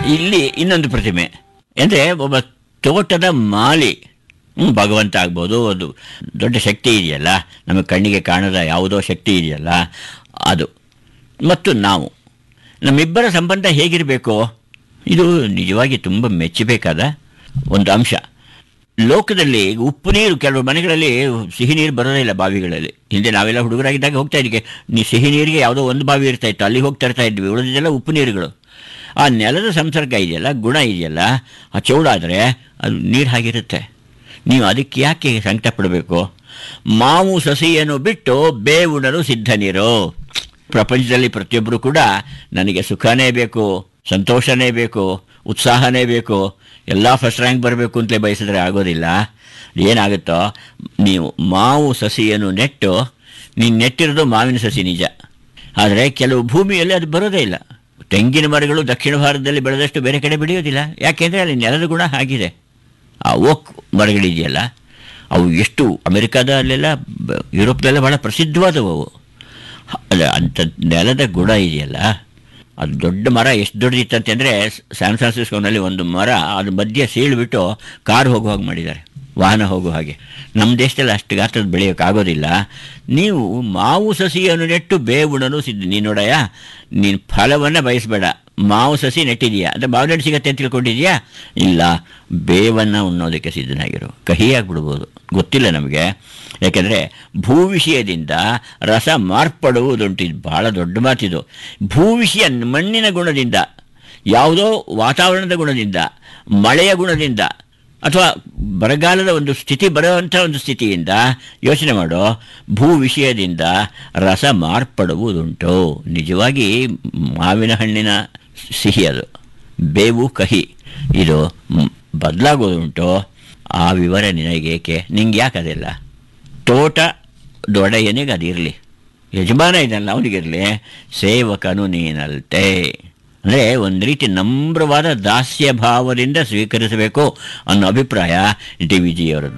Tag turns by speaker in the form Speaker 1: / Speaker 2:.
Speaker 1: ಇಲ್ಲಿ ಇನ್ನೊಂದು ಪ್ರತಿಮೆ ಅಂದರೆ ಒಬ್ಬ ತೋಟದ ಮಾಲಿ ಹ್ಮ್, ಭಗವಂತ ಆಗ್ಬೋದು ಅದು ದೊಡ್ಡ ಶಕ್ತಿ ಇದೆಯಲ್ಲ ನಮಗೆ ಕಣ್ಣಿಗೆ ಕಾಣದ ಯಾವುದೋ ಶಕ್ತಿ ಇದೆಯಲ್ಲ ಅದು ಮತ್ತು ನಾವು ನಮ್ಮಿಬ್ಬರ ಸಂಬಂಧ ಹೇಗಿರಬೇಕು ಇದು ನಿಜವಾಗಿ ತುಂಬ ಮೆಚ್ಚಬೇಕಾದ ಒಂದು ಅಂಶ ಲೋಕದಲ್ಲಿ ಉಪ್ಪು ನೀರು ಕೆಲವು ಮನೆಗಳಲ್ಲಿ ಸಿಹಿ ನೀರು ಬರೋದೇ ಇಲ್ಲ ಬಾವಿಗಳಲ್ಲಿ ಹಿಂದೆ ನಾವೆಲ್ಲ ಹುಡುಗರಾಗಿದ್ದಾಗ ಹೋಗ್ತಾ ಇದ್ದಕ್ಕೆ ನೀ ಸಿಹಿ ನೀರಿಗೆ ಯಾವುದೋ ಒಂದು ಬಾವಿ ಇರ್ತಾ ಇತ್ತು ಅಲ್ಲಿಗೆ ಹೋಗ್ತಾ ಇರ್ತಾ ಇದ್ವಿ ಉಳಿದಿದ್ದೆಲ್ಲ ಉಪ್ಪು ನೀರುಗಳು ಆ ನೆಲದ ಸಂಸರ್ಗ ಇದೆಯಲ್ಲ ಗುಣ ಇದೆಯಲ್ಲ ಆ ಚೌಡಾದರೆ ಅದು ನೀರು ಹಾಗಿರುತ್ತೆ ನೀವು ಅದಕ್ಕೆ ಯಾಕೆ ಸಂಕಟ ಪಡಬೇಕು ಮಾವು ಸಸಿಯನ್ನು ಬಿಟ್ಟು ಬೇವುಣರು ಸಿದ್ಧ ನೀರು ಪ್ರಪಂಚದಲ್ಲಿ ಪ್ರತಿಯೊಬ್ಬರು ಕೂಡ ನನಗೆ ಸುಖನೇ ಬೇಕು ಸಂತೋಷನೇ ಬೇಕು ಉತ್ಸಾಹನೇ ಬೇಕು ಎಲ್ಲ ಫಸ್ಟ್ ರ್ಯಾಂಕ್ ಬರಬೇಕು ಅಂತಲೇ ಬಯಸಿದ್ರೆ ಆಗೋದಿಲ್ಲ ಏನಾಗುತ್ತೋ ನೀವು ಮಾವು ಸಸಿಯನ್ನು ನೆಟ್ಟು ನೀನು ನೆಟ್ಟಿರೋದು ಮಾವಿನ ಸಸಿ ನಿಜ ಆದರೆ ಕೆಲವು ಭೂಮಿಯಲ್ಲಿ ಅದು ಬರೋದೇ ಇಲ್ಲ ತೆಂಗಿನ ಮರಗಳು ದಕ್ಷಿಣ ಭಾರತದಲ್ಲಿ ಬೆಳೆದಷ್ಟು ಬೇರೆ ಕಡೆ ಬೆಳೆಯೋದಿಲ್ಲ ಯಾಕೆಂದರೆ ಅಲ್ಲಿ ನೆಲದ ಗುಣ ಆಗಿದೆ ಆ ಓಕ್ ಮರಗಳಿದೆಯಲ್ಲ ಅವು ಎಷ್ಟು ಅಮೆರಿಕಾದ ಅಲ್ಲೆಲ್ಲ ಬ- ಯುರೋಪ್ದಲ್ಲೆಲ್ಲ ಭಾಳ ಪ್ರಸಿದ್ಧವಾದವು ಅವು ಹ- ಅಲ್ಲ ಅಂಥ ನೆಲದ ಗುಣ ಇದೆಯಲ್ಲ ಅದು ದೊಡ್ಡ ಮರ ಎಷ್ಟು ದೊಡ್ಡದಿತ್ತಂತೆ ಅಂದರೆ ಸ್ಯಾನ್ ಫ್ರಾನ್ಸಿಸ್ಕೋನಲ್ಲಿ ಒಂದು ಮರ ಅದು ಮಧ್ಯೆ ಸೀಳ್ಬಿಟ್ಟು ಕಾರ್ ಹೋಗೋ ಹಾಗೆ ಮಾಡಿದ್ದಾರೆ ವಾಹನ ಹೋಗೋ ಹಾಗೆ ನಮ್ಮ ದೇಶದಲ್ಲಿ ಅಷ್ಟು ಗಾತ್ರದ ಬೆಳೆಯೋಕ್ಕಾಗೋದಿಲ್ಲ ನೀವು ಮಾವು ಸಸಿಯನ್ನು ನೆಟ್ಟು ಬೇವುಣನು ಸಿದ್ಧ ನೀನು ನೋಡಯ್ಯ ನೀನು ಫಲವನ್ನು ಬಯಸಬೇಡ ಮಾವು ಸಸಿ ನೆಟ್ಟಿದೆಯಾ ಅಂದರೆ ಮಾವಿನ ಹಣ್ಣು ಸಿಗತ್ತೆ ಅಂತ ತಿಳ್ಕೊಂಡಿದ್ಯಾ ಇಲ್ಲ ಬೇವನ್ನು ಉಣ್ಣೋದಕ್ಕೆ ಸಿದ್ಧನಾಗಿರು ಕಹಿಯಾಗ್ಬಿಡ್ಬೋದು ಗೊತ್ತಿಲ್ಲ ನಮಗೆ ಯಾಕೆಂದರೆ ಭೂವಿಷಯದಿಂದ ರಸ ಮಾರ್ಪಡುವುದುಂಟು ಇದು ಭಾಳ ದೊಡ್ಡ ಮಾತಿದು ಭೂವಿಷಯ ಮಣ್ಣಿನ ಗುಣದಿಂದ ಯಾವುದೋ ವಾತಾವರಣದ ಗುಣದಿಂದ ಮಳೆಯ ಗುಣದಿಂದ ಅಥವಾ ಬರಗಾಲದ ಒಂದು ಸ್ಥಿತಿ ಬರುವಂಥ ಒಂದು ಸ್ಥಿತಿಯಿಂದ ಯೋಚನೆ ಮಾಡೋ ಭೂ ವಿಷಯದಿಂದ ರಸ ಮಾರ್ಪಡುವುದುಂಟು ನಿಜವಾಗಿ ಮಾವಿನ ಹಣ್ಣಿನ ಸಿಹಿ ಅದು ಬೇವು ಕಹಿ ಇದು ಮ್- ಬದಲಾಗೋದುಂಟು ಆ ವಿವರ ನಿನಗೇಕೆ ನಿಂಗೆ ಯಾಕೆ ಅದೆಲ್ಲ ತೋಟ ದೊಡೆಯನಿಗೆ ಅದಿರಲಿ ಯಜಮಾನ ಇದಲ್ಲ ಅವನಿಗಿರಲಿ ಸೇವಕನು ನೀನಲ್ತೆ ಅಂದರೆ ಒಂದು ರೀತಿ ನಮ್ರವಾದ ದಾಸ್ಯ ಭಾವದಿಂದ ಸ್ವೀಕರಿಸಬೇಕು ಅನ್ನೋ ಅಭಿಪ್ರಾಯ ಡಿ ವಿ ಜಿಯವರದ್ದು